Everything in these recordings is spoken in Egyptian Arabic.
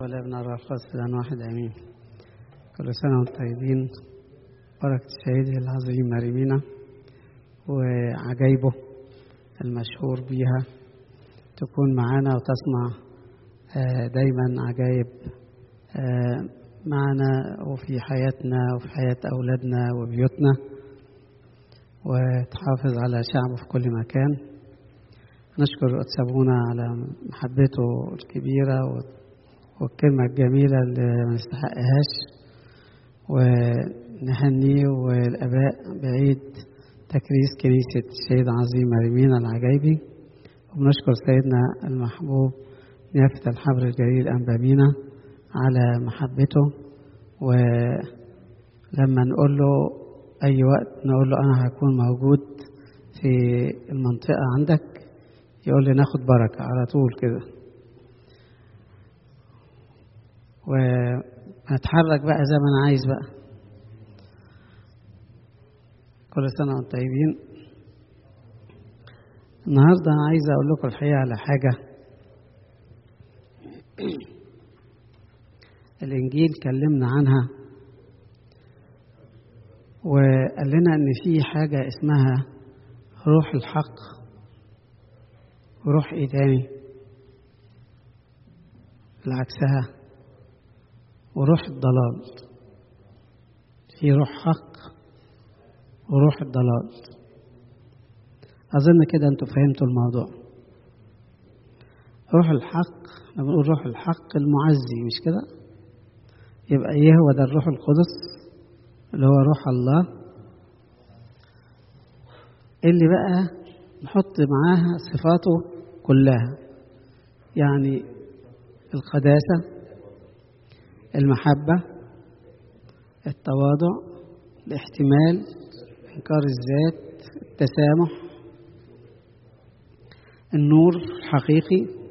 والابن الروح القدس الان واحد امين كل سنه وانتم طيبين بركه الشهيد العظيم مريمينا وعجايبه المشهور بيها تكون معانا وتصنع دايما عجايب معنا وفي حياتنا وفي حياة أولادنا وبيوتنا وتحافظ على شعبه في كل مكان نشكر قدس أبونا على محبته الكبيرة والكلمة الجميلة اللي ما نستحقهاش ونهنيه والآباء بعيد تكريس كنيسة السيد عظيم مريمين العجايبي وبنشكر سيدنا المحبوب نيافة الحبر الجليل أنبامينا على محبته ولما نقول له أي وقت نقول له أنا هكون موجود في المنطقة عندك يقول لي ناخد بركة على طول كده ونتحرك بقى زي ما أنا عايز بقى كل سنة وانتم طيبين النهاردة أنا عايز أقول لكم الحقيقة على حاجة الإنجيل كلمنا عنها وقال لنا إن في حاجة اسمها روح الحق وروح إيه تاني العكسها وروح الضلال في روح حق وروح الضلال أظن كده أنتوا فهمتوا الموضوع روح الحق لما بنقول روح الحق المعزي مش كده يبقى ايه هو ده الروح القدس اللي هو روح الله اللي بقى نحط معاها صفاته كلها يعني القداسة المحبة التواضع الاحتمال إنكار الذات التسامح النور الحقيقي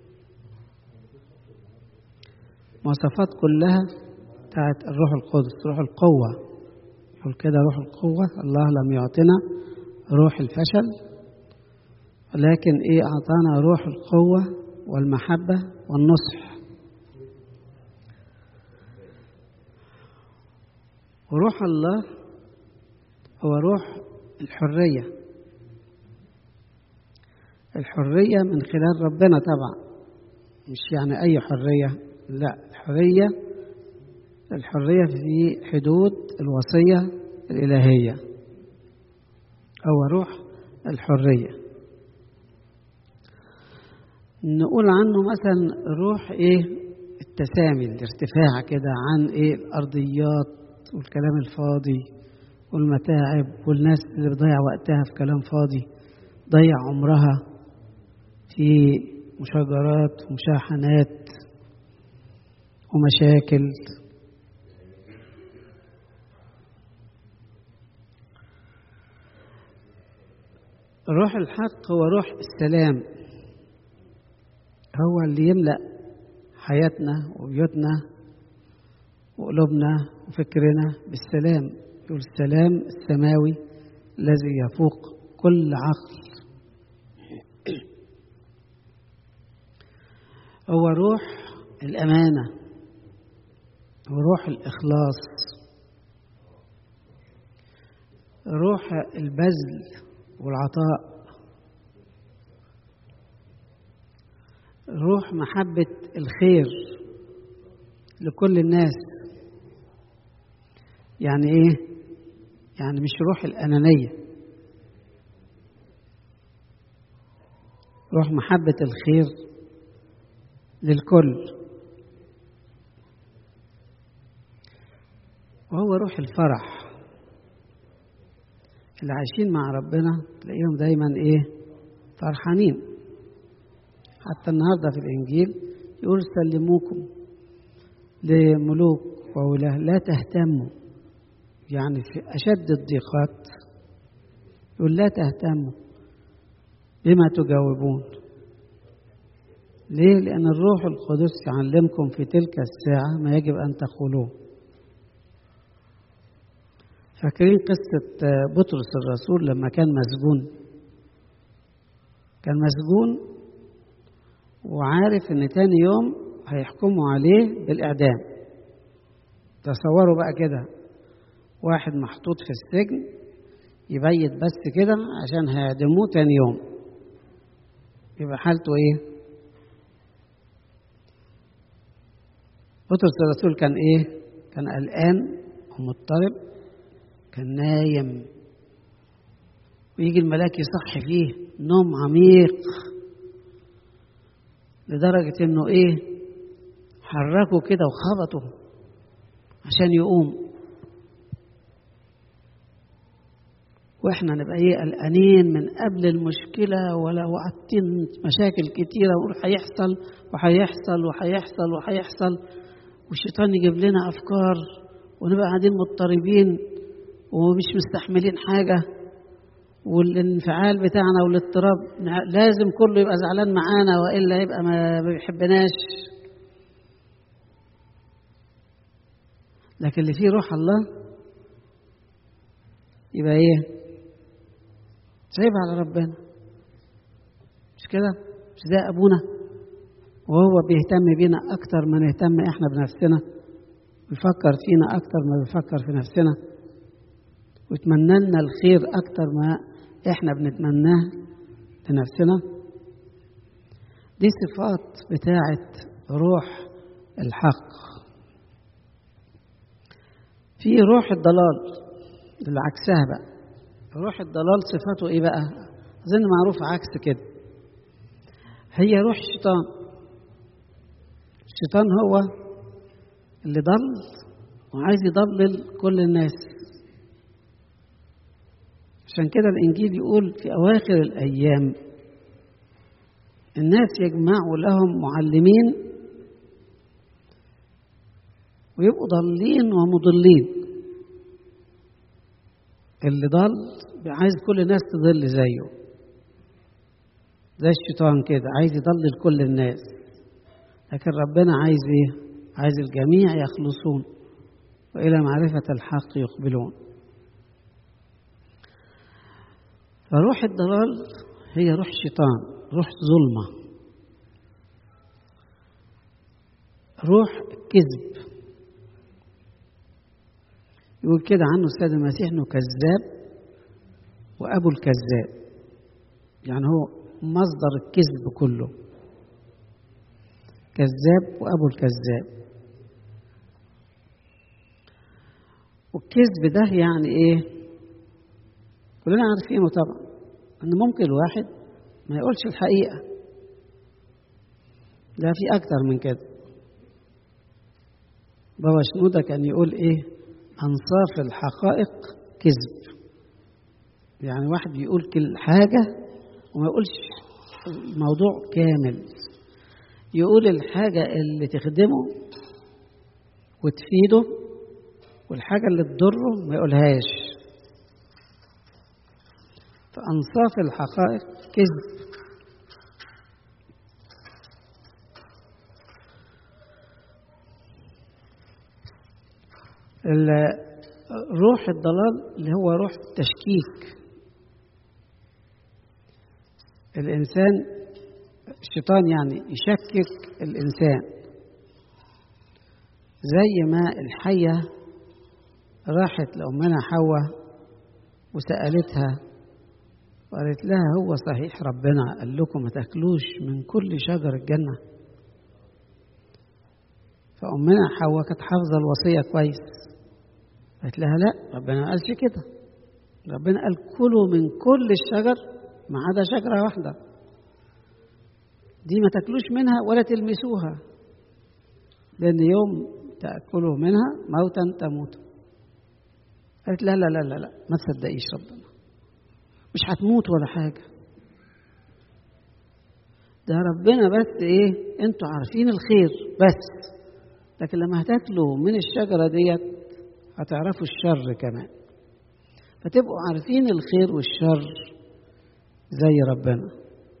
مواصفات كلها بتاعت الروح القدس روح القوة يقول كده روح القوة الله لم يعطنا روح الفشل ولكن ايه اعطانا روح القوة والمحبة والنصح وروح الله هو روح الحرية الحرية من خلال ربنا طبعا مش يعني أي حرية لا الحرية الحرية في حدود الوصية الإلهية هو روح الحرية نقول عنه مثلا روح ايه التسامي الارتفاع كده عن ايه الارضيات والكلام الفاضي والمتاعب والناس اللي بتضيع وقتها في كلام فاضي ضيع عمرها في مشاجرات ومشاحنات ومشاكل روح الحق هو روح السلام هو اللي يملأ حياتنا وبيوتنا وقلوبنا وفكرنا بالسلام يقول السلام السماوي الذي يفوق كل عقل هو روح الأمانة وروح الإخلاص روح البذل والعطاء روح محبة الخير لكل الناس يعني ايه يعني مش روح الأنانية روح محبة الخير للكل وهو روح الفرح اللي عايشين مع ربنا تلاقيهم دايما ايه فرحانين حتى النهارده في الانجيل يقول سلموكم لملوك وولاه لا تهتموا يعني في اشد الضيقات يقول لا تهتموا بما تجاوبون ليه لان الروح القدس يعلمكم في تلك الساعه ما يجب ان تقولوه فاكرين قصة بطرس الرسول لما كان مسجون كان مسجون وعارف ان تاني يوم هيحكموا عليه بالإعدام تصوروا بقى كده واحد محطوط في السجن يبيت بس كده عشان هيعدموه تاني يوم يبقى حالته ايه بطرس الرسول كان ايه كان قلقان ومضطرب كان نايم ويجي الملاك يصحي فيه نوم عميق لدرجة انه ايه حركه كده وخبطه عشان يقوم واحنا نبقى ايه قلقانين من قبل المشكله ولا وقتين مشاكل كتيره ونقول هيحصل وهيحصل وهيحصل وهيحصل والشيطان يجيب لنا افكار ونبقى قاعدين مضطربين ومش مستحملين حاجه والانفعال بتاعنا والاضطراب لازم كله يبقى زعلان معانا والا يبقى ما بيحبناش لكن اللي فيه روح الله يبقى ايه سايبها على ربنا مش كده مش ده ابونا وهو بيهتم بينا اكتر ما نهتم احنا بنفسنا بيفكر فينا اكتر ما بيفكر في نفسنا ويتمنى لنا الخير اكتر ما احنا بنتمناه لنفسنا دي صفات بتاعه روح الحق في روح الضلال اللي عكسها بقى روح الضلال صفاته ايه بقى اظن معروف عكس كده هي روح الشيطان الشيطان هو اللي ضل وعايز يضلل كل الناس عشان كده الانجيل يقول في اواخر الايام الناس يجمعوا لهم معلمين ويبقوا ضالين ومضلين اللي ضل عايز كل الناس تضل زيه زي الشيطان كده عايز يضلل كل الناس لكن ربنا عايز ايه عايز الجميع يخلصون والى معرفه الحق يقبلون فروح الضلال هي روح شيطان روح ظلمه روح كذب يقول كده عنه السيد المسيح انه كذاب وابو الكذاب يعني هو مصدر الكذب كله كذاب وابو الكذاب والكذب ده يعني ايه كلنا عارفينه طبعا ان ممكن الواحد ما يقولش الحقيقه لا في اكتر من كده بابا شنودة كان يقول ايه انصاف الحقائق كذب يعني واحد بيقول كل حاجة وما يقولش الموضوع كامل يقول الحاجة اللي تخدمه وتفيده والحاجة اللي تضره ما يقولهاش فأنصاف الحقائق كذب روح الضلال اللي هو روح التشكيك الإنسان الشيطان يعني يشكك الإنسان زي ما الحية راحت لأمنا حواء وسألتها وقالت لها هو صحيح ربنا قال لكم ما تاكلوش من كل شجر الجنة فأمنا حواء كانت حافظة الوصية كويس قالت لها لا ربنا ما قالش كده ربنا قال كلوا من كل الشجر ما عدا شجرة واحدة دي ما تاكلوش منها ولا تلمسوها لأن يوم تأكلوا منها موتا تموتوا قالت لا لا لا لا لا ما تصدقيش ربنا مش هتموت ولا حاجة ده ربنا بس ايه انتوا عارفين الخير بس لكن لما هتاكلوا من الشجرة ديت هتعرفوا الشر كمان فتبقوا عارفين الخير والشر زي ربنا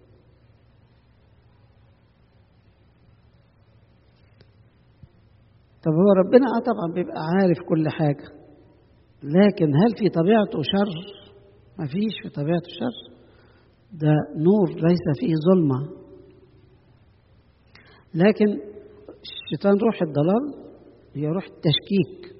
طب هو ربنا اه طبعا بيبقى عارف كل حاجة لكن هل في طبيعته شر؟ ما فيش في طبيعته شر ده نور ليس فيه ظلمة لكن الشيطان روح الضلال هي روح التشكيك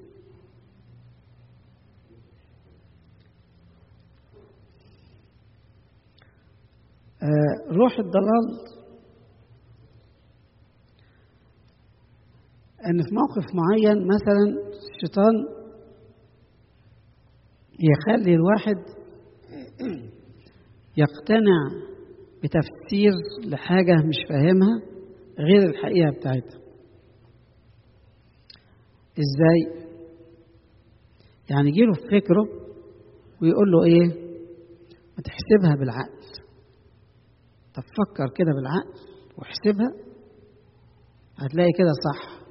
آه روح الضلال ان في موقف معين مثلا الشيطان يخلي الواحد يقتنع بتفسير لحاجة مش فاهمها غير الحقيقة بتاعتها ازاي يعني يجيله في فكره ويقول له ايه ما تحسبها بالعقل طب فكر كده بالعقل واحسبها هتلاقي كده صح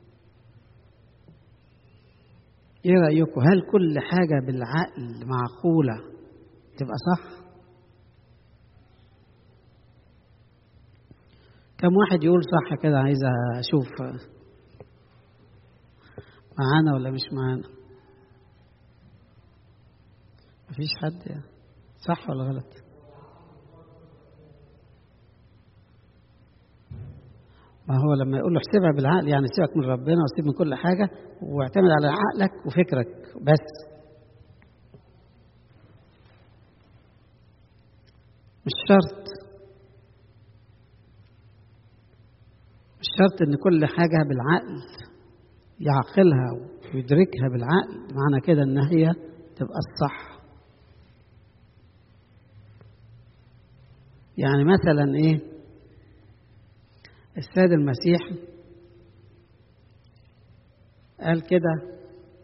ايه رأيكم هل كل حاجة بالعقل معقولة تبقى صح كم واحد يقول صح كده عايز اشوف معانا ولا مش معانا مفيش حد يعني. صح ولا غلط ما هو لما يقول له احسبها بالعقل يعني سيبك من ربنا وسيب من كل حاجة واعتمد على عقلك وفكرك بس مش شرط مش شرط ان كل حاجة بالعقل يعقلها ويدركها بالعقل معنى كده ان هي تبقى الصح يعني مثلا ايه السيد المسيح قال كده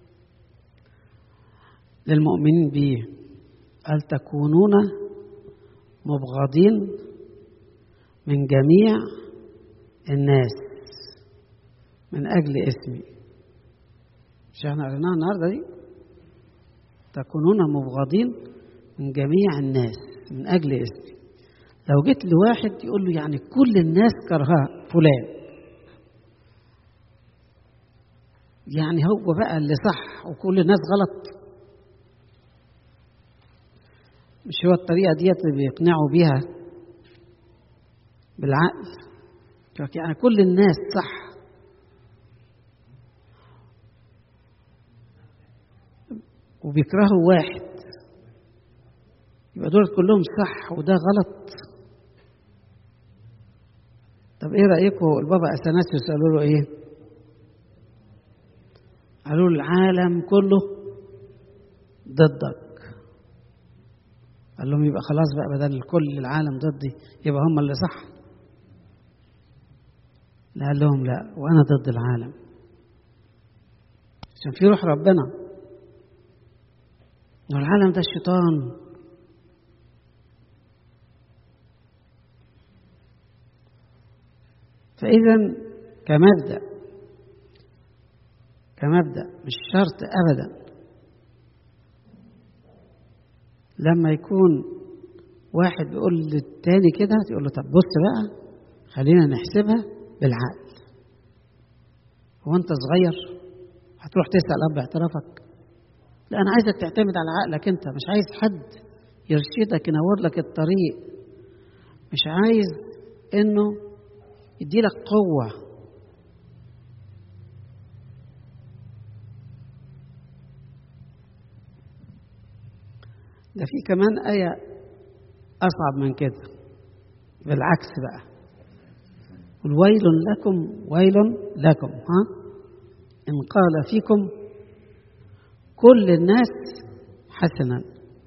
للمؤمنين به قال تكونون مبغضين من جميع الناس من أجل اسمي مش احنا قريناها النهارده دي تكونون مبغضين من جميع الناس من أجل اسمي لو جيت لواحد يقول له يعني كل الناس كرهاه فلان يعني هو بقى اللي صح وكل الناس غلط مش هو الطريقة ديت اللي بيقنعوا بيها بالعقل يعني كل الناس صح وبيكرهوا واحد يبقى دول كلهم صح وده غلط طب ايه رايكم البابا اثناسيوس قالوا له ايه قالوا له العالم كله ضدك قال لهم يبقى خلاص بقى بدل كل العالم ضدي يبقى هم اللي صح لا قال لهم لا وانا ضد العالم عشان في روح ربنا والعالم ده الشيطان فإذا كمبدأ كمبدأ مش شرط أبدا لما يكون واحد بيقول للتاني كده يقول له طب بص بقى خلينا نحسبها بالعقل هو انت صغير هتروح تسأل أب اعترافك لا أنا عايزك تعتمد على عقلك أنت مش عايز حد يرشدك ينور لك الطريق مش عايز إنه يديلك قوة ده في كمان آية أصعب من كده بالعكس بقى ويل لكم ويل لكم ها إن قال فيكم كل الناس حسنا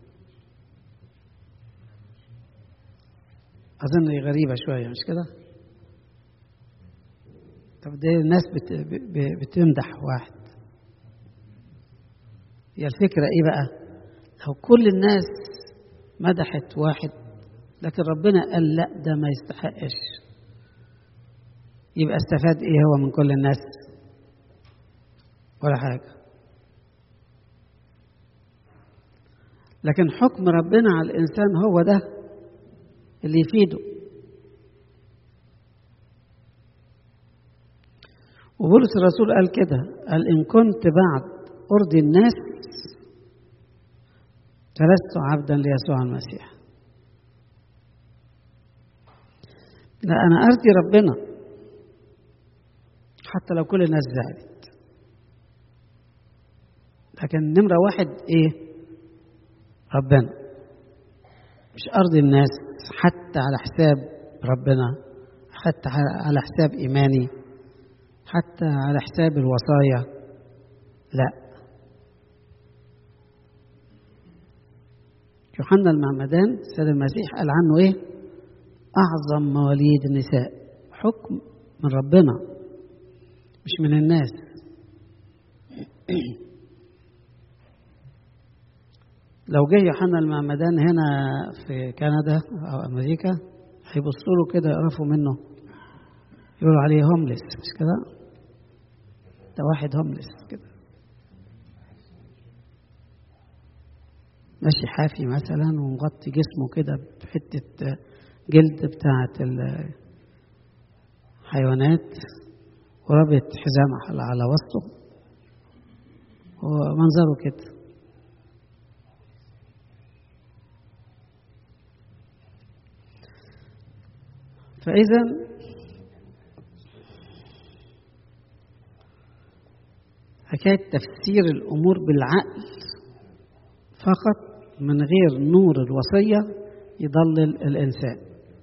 أظن غريبة شوية مش كده طب دي الناس بت بتمدح واحد هي الفكرة إيه بقى لو كل الناس مدحت واحد لكن ربنا قال لا ده ما يستحقش يبقى استفاد ايه هو من كل الناس ولا حاجة لكن حكم ربنا على الإنسان هو ده اللي يفيده وبولس الرسول قال كده قال إن كنت بعد أرضي الناس فلست عبدا ليسوع المسيح لا أنا أرضي ربنا حتى لو كل الناس زعلت لكن نمرة واحد إيه ربنا مش أرضي الناس حتى على حساب ربنا حتى على حساب إيماني حتى على حساب الوصايا لا يوحنا المعمدان السيد المسيح قال عنه ايه اعظم مواليد النساء حكم من ربنا مش من الناس لو جه يوحنا المعمدان هنا في كندا او امريكا هيبصوا له كده يقرفوا منه يقولوا عليه هوملس مش كده ده واحد هوملس كده ماشي حافي مثلا ومغطي جسمه كده بحتة جلد بتاعة الحيوانات ورابط حزام على وسطه ومنظره كده فإذا حكاية تفسير الأمور بالعقل فقط من غير نور الوصية يضلل الإنسان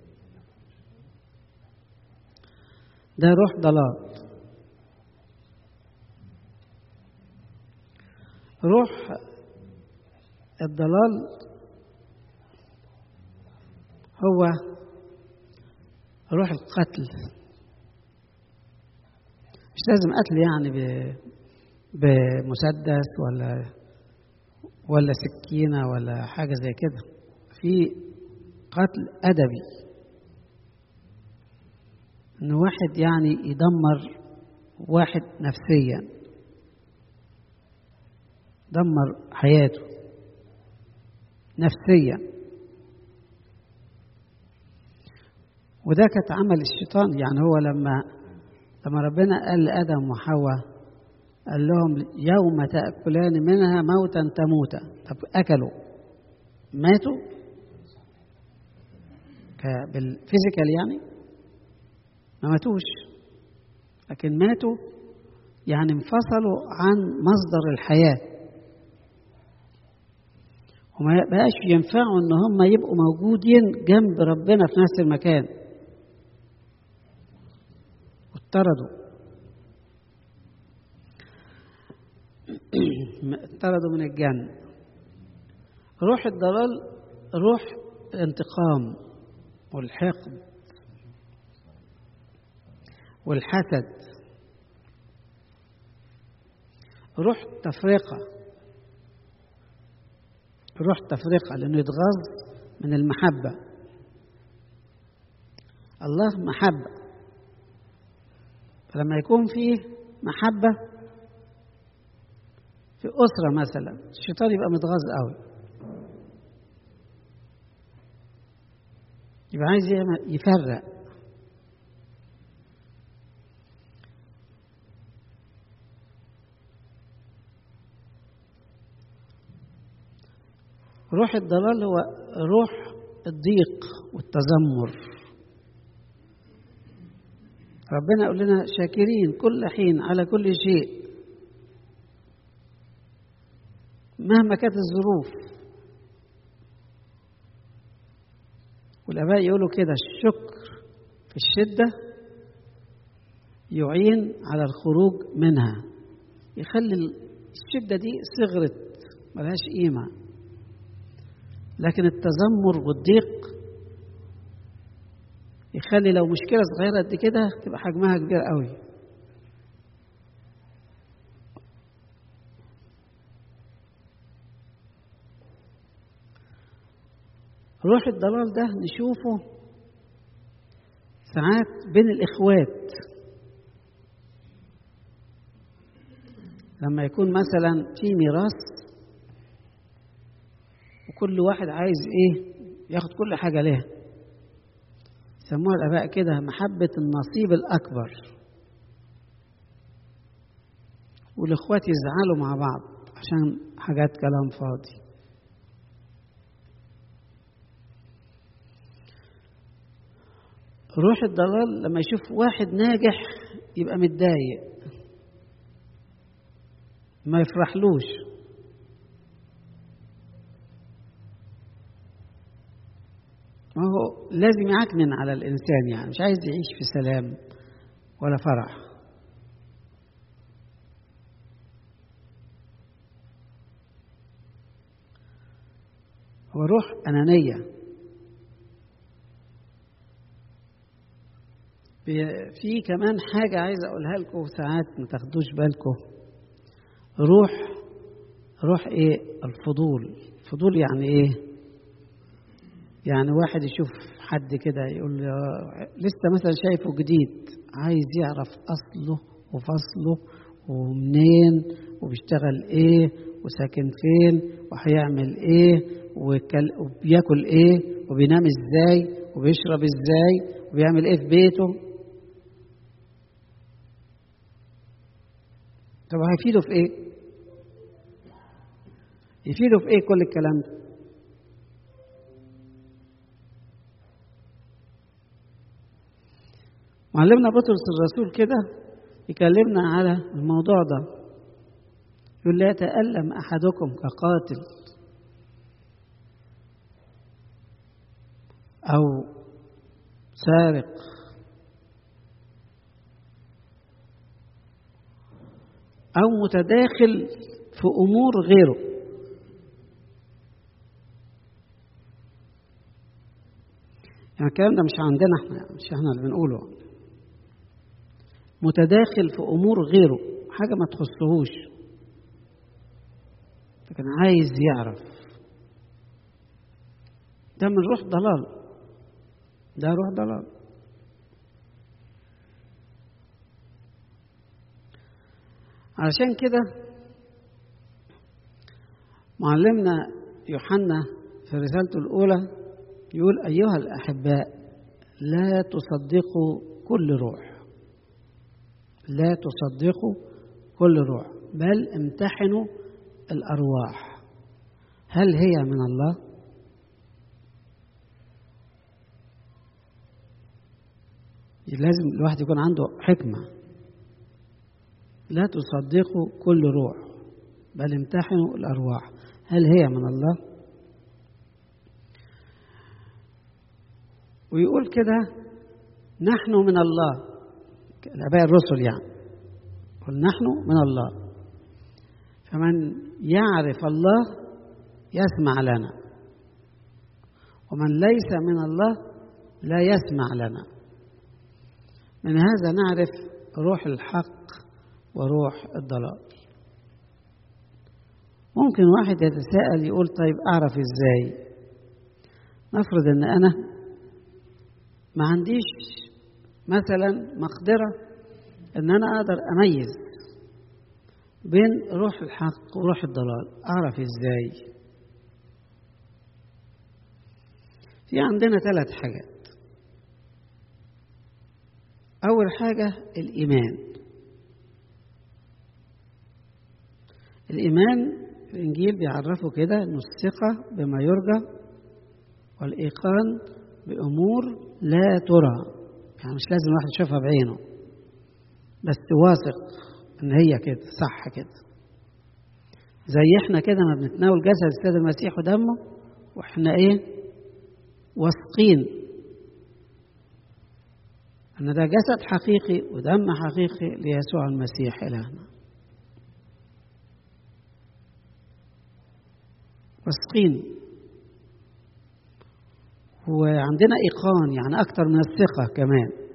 ده روح ضلال روح الضلال هو روح القتل مش لازم قتل يعني بمسدس ولا ولا سكينة ولا حاجة زي كده في قتل أدبي إن واحد يعني يدمر واحد نفسيا دمر حياته نفسيا وده كانت عمل الشيطان يعني هو لما لما ربنا قال لآدم وحواء قال لهم يوم تأكلان منها موتا تموتا طب أكلوا ماتوا بالفيزيكال يعني ما ماتوش لكن ماتوا يعني انفصلوا عن مصدر الحياة وما بقاش ينفعوا ان هم يبقوا موجودين جنب ربنا في نفس المكان واطردوا اطردوا من الجنة روح الضلال روح الانتقام والحقد والحسد روح تفرقة روح تفرقة لأنه يتغاظ من المحبة الله محبة فلما يكون فيه محبة في أسرة مثلا الشيطان يبقى متغاظ قوي يبقى عايز يفرق روح الضلال هو روح الضيق والتذمر ربنا يقول لنا شاكرين كل حين على كل شيء مهما كانت الظروف والآباء يقولوا كده الشكر في الشدة يعين على الخروج منها يخلي الشدة دي صغرت ملهاش قيمة لكن التذمر والضيق يخلي لو مشكلة صغيرة قد كده تبقى حجمها كبير قوي روح الضلال ده نشوفه ساعات بين الإخوات لما يكون مثلا في ميراث وكل واحد عايز ايه ياخد كل حاجة ليه سموها الآباء كده محبة النصيب الأكبر والإخوات يزعلوا مع بعض عشان حاجات كلام فاضي روح الضلال لما يشوف واحد ناجح يبقى متضايق ما يفرحلوش ما هو لازم يعكنن على الإنسان يعني مش عايز يعيش في سلام ولا فرح هو روح أنانية في كمان حاجة عايز أقولها لكم ساعات ما تاخدوش بالكم روح روح إيه الفضول الفضول يعني إيه يعني واحد يشوف حد كده يقول لسه مثلا شايفه جديد عايز يعرف أصله وفصله ومنين وبيشتغل إيه وساكن فين وهيعمل إيه وبياكل إيه وبينام إزاي وبيشرب إزاي وبيعمل إيه في بيته طب هيفيده في ايه يفيده في ايه كل الكلام ده معلمنا بطرس الرسول كده يكلمنا على الموضوع ده يقول لا يتألم أحدكم كقاتل أو سارق أو متداخل في أمور غيره يعني الكلام ده مش عندنا احنا مش احنا اللي بنقوله متداخل في أمور غيره حاجة ما تخصهوش لكن عايز يعرف ده من روح ضلال ده روح ضلال علشان كده معلمنا يوحنا في رسالته الأولى يقول أيها الأحباء لا تصدقوا كل روح لا تصدقوا كل روح بل امتحنوا الأرواح هل هي من الله؟ لازم الواحد يكون عنده حكمه لا تصدقوا كل روح بل امتحنوا الأرواح هل هي من الله ويقول كده نحن من الله الآباء الرسل يعني قل نحن من الله فمن يعرف الله يسمع لنا ومن ليس من الله لا يسمع لنا من هذا نعرف روح الحق وروح الضلال ممكن واحد يتساءل يقول طيب أعرف إزاي نفرض أن أنا ما عنديش مثلا مقدرة أن أنا أقدر أميز بين روح الحق وروح الضلال أعرف إزاي في عندنا ثلاث حاجات أول حاجة الإيمان الإيمان الإنجيل بيعرفه كده إنه الثقة بما يرجى والإيقان بأمور لا ترى يعني مش لازم الواحد يشوفها بعينه بس واثق إن هي كده صح كده زي إحنا كده ما بنتناول جسد السيد المسيح ودمه وإحنا إيه واثقين أن ده جسد حقيقي ودم حقيقي ليسوع المسيح إلهنا واثقين وعندنا إيقان يعني أكتر من الثقة كمان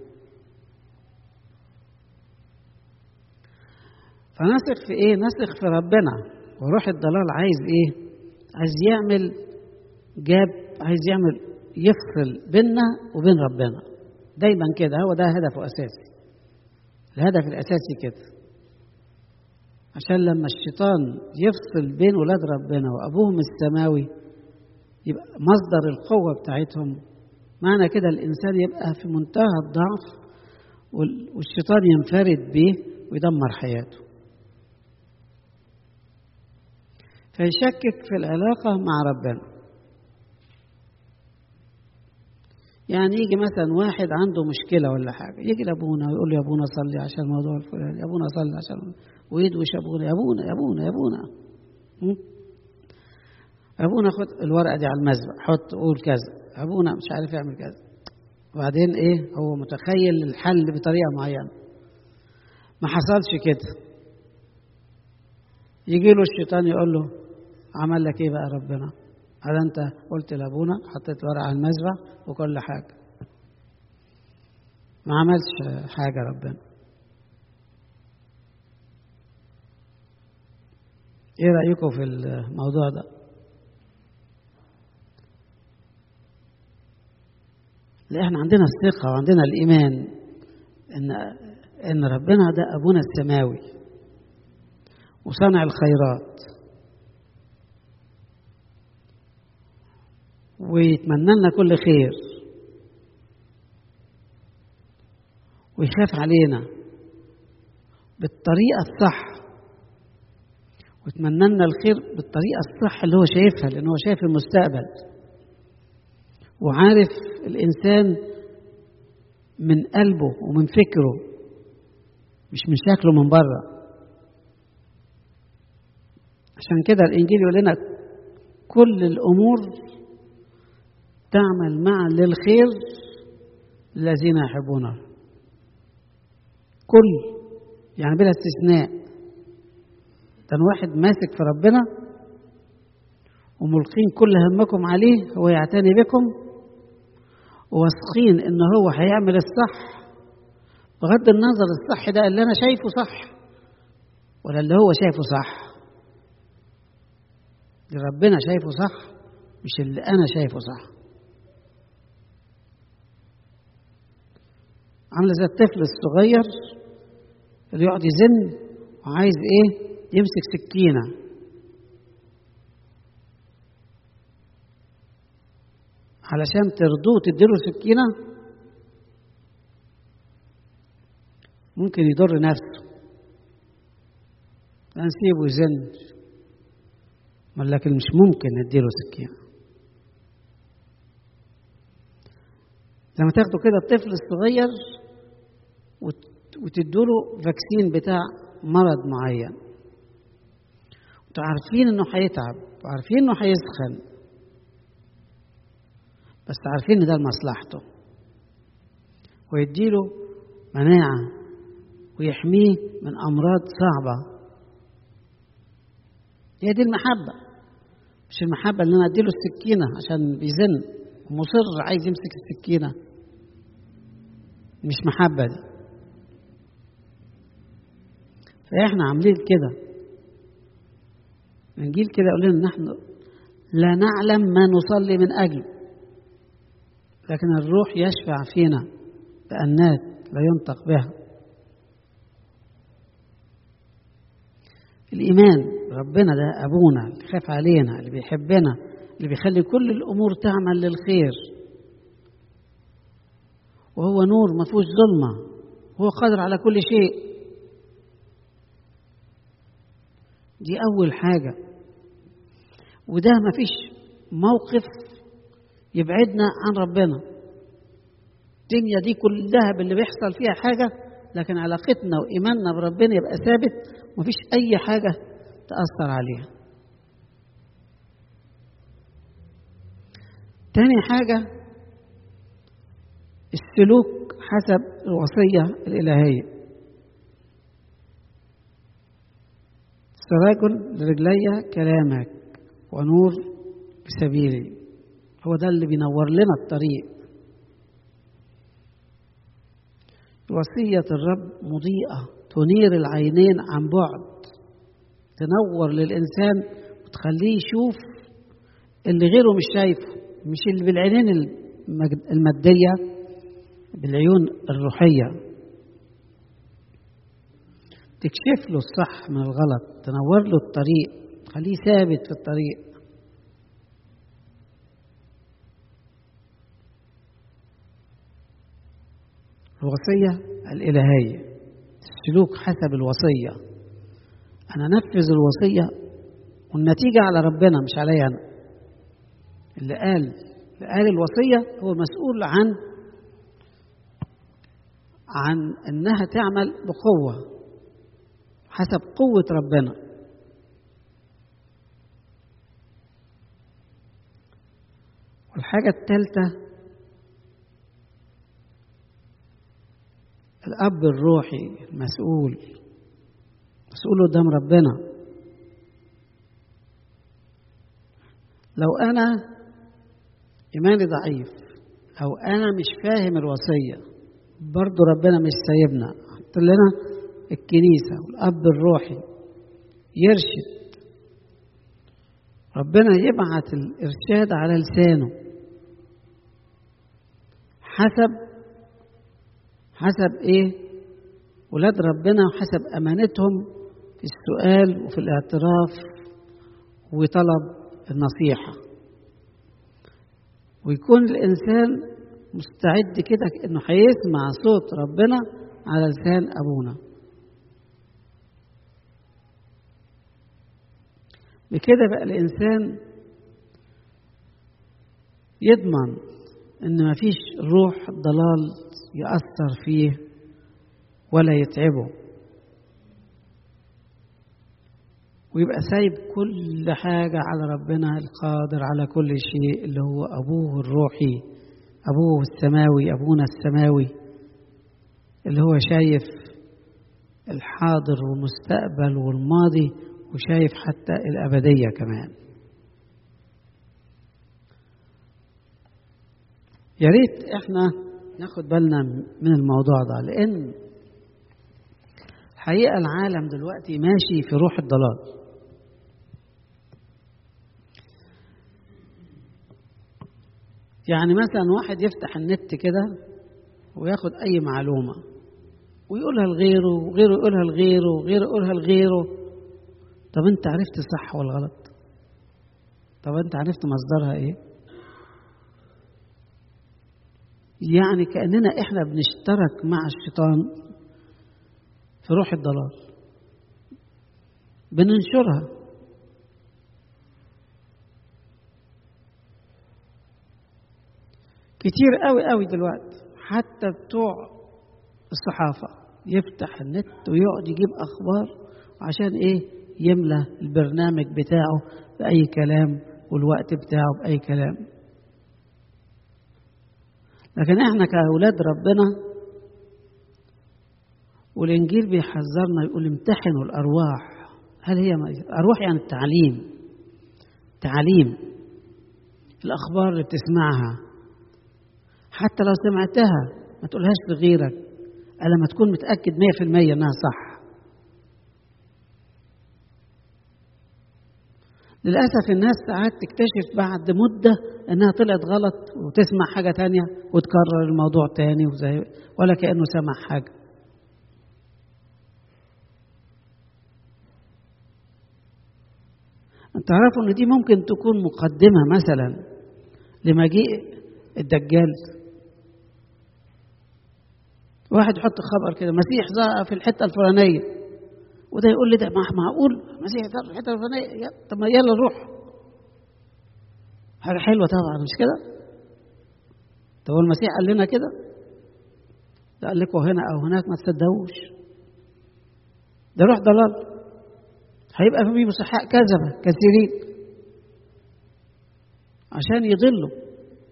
فنثق في إيه؟ نثق في ربنا وروح الضلال عايز إيه؟ عايز يعمل جاب عايز يعمل يفصل بيننا وبين ربنا دايما كده هو ده هدفه أساسي الهدف الأساسي كده عشان لما الشيطان يفصل بين ولاد ربنا وأبوهم السماوي يبقى مصدر القوة بتاعتهم معنى كده الإنسان يبقى في منتهى الضعف والشيطان ينفرد به ويدمر حياته فيشكك في العلاقة مع ربنا يعني يجي مثلا واحد عنده مشكلة ولا حاجة يجي لأبونا ويقول له يا أبونا صلي عشان الموضوع الفلاني يا أبونا صلي عشان ويدوش أبونا يا أبونا يا أبونا يا أبونا م? أبونا خد الورقة دي على المذبح حط قول كذا أبونا مش عارف يعمل كذا وبعدين إيه هو متخيل الحل بطريقة معينة ما حصلش كده يجي له الشيطان يقول له عمل لك ايه بقى ربنا هل انت قلت لابونا حطيت ورقه على المذبح وكل حاجه ما عملش حاجه ربنا ايه رايكم في الموضوع ده لا احنا عندنا الثقه وعندنا الايمان ان ان ربنا ده ابونا السماوي وصنع الخيرات ويتمنى لنا كل خير ويخاف علينا بالطريقة الصح ويتمنى لنا الخير بالطريقة الصح اللي هو شايفها لأن هو شايف المستقبل وعارف الإنسان من قلبه ومن فكره مش من شكله من بره عشان كده الإنجيل يقول لنا كل الأمور تعمل معا للخير الذين يحبونه كل يعني بلا استثناء كان واحد ماسك في ربنا وملقين كل همكم عليه هو يعتني بكم وواثقين ان هو هيعمل الصح بغض النظر الصح ده اللي انا شايفه صح ولا اللي هو شايفه صح اللي ربنا شايفه صح مش اللي انا شايفه صح عامله زي الطفل الصغير اللي يقعد يزن وعايز ايه يمسك سكينه علشان ترضوه تديله سكينه ممكن يضر نفسه لا نسيبه يزن لكن مش ممكن نديله سكينه لما تاخدوا كده الطفل الصغير وتدوله فاكسين بتاع مرض معين وعارفين انه هيتعب وعارفين انه هيسخن بس عارفين ان ده لمصلحته ويديله مناعة ويحميه من أمراض صعبة هي دي المحبة مش المحبة اللي أنا أديله السكينة عشان بيزن ومصر عايز يمسك السكينة مش محبة دي فإحنا عاملين كده الإنجيل كده يقول لنا نحن لا نعلم ما نصلي من أجله لكن الروح يشفع فينا بأنات لا ينطق بها الإيمان ربنا ده أبونا اللي خاف علينا اللي بيحبنا اللي بيخلي كل الأمور تعمل للخير وهو نور ما فيهوش ظلمة هو قادر على كل شيء دي أول حاجة وده ما فيش موقف يبعدنا عن ربنا الدنيا دي كلها باللي بيحصل فيها حاجة لكن علاقتنا وإيماننا بربنا يبقى ثابت ومفيش أي حاجة تأثر عليها تاني حاجة السلوك حسب الوصية الإلهية سراج لرجلي كلامك ونور بسبيلي هو ده اللي بينور لنا الطريق وصية الرب مضيئة تنير العينين عن بعد تنور للإنسان وتخليه يشوف اللي غيره مش شايفه مش اللي بالعينين المادية بالعيون الروحية تكشف له الصح من الغلط تنور له الطريق تخليه ثابت في الطريق الوصية الإلهية السلوك حسب الوصية أنا أنفذ الوصية والنتيجة على ربنا مش عليا أنا اللي قال قال الوصية هو مسؤول عن عن انها تعمل بقوة حسب قوة ربنا والحاجة الثالثة الأب الروحي المسؤول مسؤول قدام ربنا لو أنا إيماني ضعيف لو أنا مش فاهم الوصية برضو ربنا مش سايبنا حط لنا الكنيسة والأب الروحي يرشد ربنا يبعت الإرشاد على لسانه حسب حسب إيه ولاد ربنا وحسب أمانتهم في السؤال وفي الاعتراف وطلب النصيحة ويكون الإنسان مستعد كده إنه هيسمع صوت ربنا على لسان أبونا بكده بقى الإنسان يضمن إن مفيش روح ضلال يأثر فيه ولا يتعبه ويبقى سايب كل حاجة على ربنا القادر على كل شيء اللي هو أبوه الروحي أبوه السماوي أبونا السماوي اللي هو شايف الحاضر والمستقبل والماضي وشايف حتى الأبدية كمان يا ريت احنا ناخد بالنا من الموضوع ده لأن الحقيقة العالم دلوقتي ماشي في روح الضلال يعني مثلا واحد يفتح النت كده وياخد أي معلومة ويقولها لغيره وغيره يقولها لغيره وغيره يقولها لغيره طب أنت عرفت صح ولا غلط؟ طب أنت عرفت مصدرها إيه؟ يعني كأننا إحنا بنشترك مع الشيطان في روح الضلال بننشرها كتير قوي قوي دلوقتي حتى بتوع الصحافة يفتح النت ويقعد يجيب أخبار عشان إيه يملى البرنامج بتاعه بأي كلام والوقت بتاعه بأي كلام لكن احنا كأولاد ربنا والإنجيل بيحذرنا يقول امتحنوا الأرواح هل هي أرواح يعني التعليم تعليم الأخبار اللي بتسمعها حتى لو سمعتها ما تقولهاش لغيرك إلا ما تكون متأكد مية في المية إنها صح للأسف الناس ساعات تكتشف بعد مدة إنها طلعت غلط وتسمع حاجة تانية وتكرر الموضوع تاني وزي ولا كأنه سمع حاجة تعرفوا ان دي ممكن تكون مقدمه مثلا لمجيء الدجال واحد يحط خبر كده مسيح ظهر في الحته الفلانيه وده يقول لي ده معقول مسيح ظهر في الحته الفلانيه طب ما يلا نروح حاجه حلوه طبعا مش كده طب المسيح قال لنا كده ده قال لكم هنا او هناك ما تصدقوش ده روح ضلال هيبقى في مسحاء كذبة كثيرين عشان يضلوا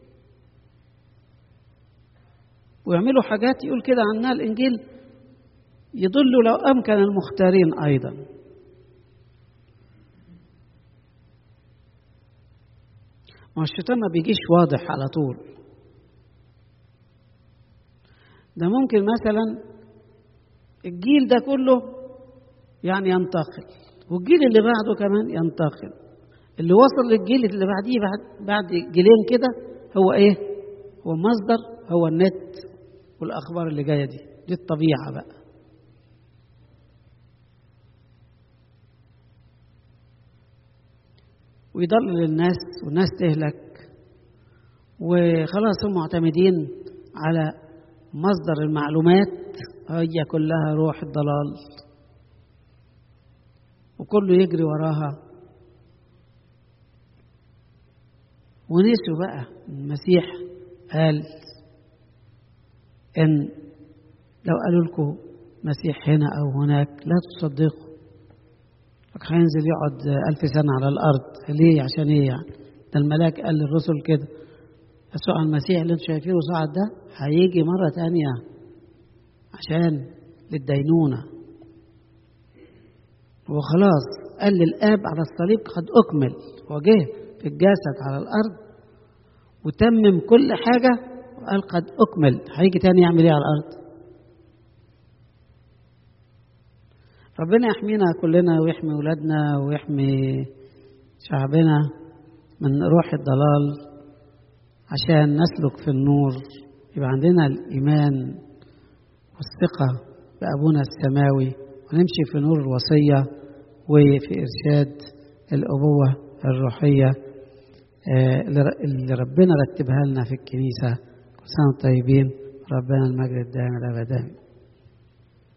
ويعملوا حاجات يقول كده عنها الإنجيل يضلوا لو أمكن المختارين أيضا ما الشيطان ما بيجيش واضح على طول ده ممكن مثلا الجيل ده كله يعني ينتقل والجيل اللي بعده كمان ينتقل اللي وصل للجيل اللي بعديه بعد بعد جيلين كده هو ايه هو مصدر هو النت والاخبار اللي جايه دي دي الطبيعه بقى ويضلل الناس والناس تهلك وخلاص هم معتمدين على مصدر المعلومات هي كلها روح الضلال وكله يجري وراها ونسوا بقى المسيح قال إن لو قالوا لكم مسيح هنا أو هناك لا تصدقوا هينزل يقعد ألف سنة على الأرض ليه عشان إيه يعني ده الملاك قال للرسل كده يسوع المسيح اللي انتم شايفينه صعد ده هيجي مرة تانية عشان للدينونة وخلاص قال للآب على الصليب قد أكمل وجه في الجسد على الأرض وتمم كل حاجة وقال قد أكمل هيجي تاني يعمل إيه على الأرض ربنا يحمينا كلنا ويحمي ولادنا ويحمي شعبنا من روح الضلال عشان نسلك في النور يبقى عندنا الإيمان والثقة بأبونا السماوي ونمشي في نور الوصية وفي إرشاد الأبوة الروحية اللي ربنا رتبها لنا في الكنيسة كل سنة طيبين ربنا المجد الدائم الأبد